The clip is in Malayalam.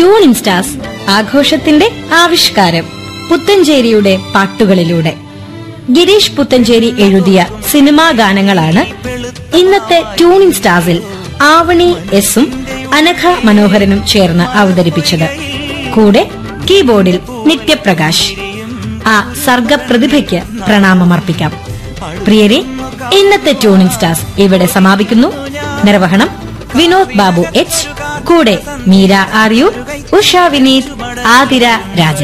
ട്യൂൺ ഇൻസ്റ്റാസ് ആഘോഷത്തിന്റെ ആവിഷ്കാരം പുത്തഞ്ചേരിയുടെ പാട്ടുകളിലൂടെ ഗിരീഷ് പുത്തഞ്ചേരി എഴുതിയ സിനിമാ ഗാനങ്ങളാണ് ഇന്നത്തെ ട്യൂൺ സ്റ്റാസിൽ ആവണി എസും അനഘ മനോഹരനും ചേർന്ന് അവതരിപ്പിച്ചത് കൂടെ കീബോർഡിൽ നിത്യപ്രകാശ് ആ സർഗപ്രതിഭയ്ക്ക് പ്രണാമമർപ്പിക്കാം പ്രിയരെ ഇന്നത്തെ ട്യൂണിംഗ് സ്റ്റാർസ് ഇവിടെ സമാപിക്കുന്നു നിർവഹണം വിനോദ് ബാബു എച്ച് കൂടെ മീര ആർയു ഉഷ വിനീത് ആതിര രാജൻ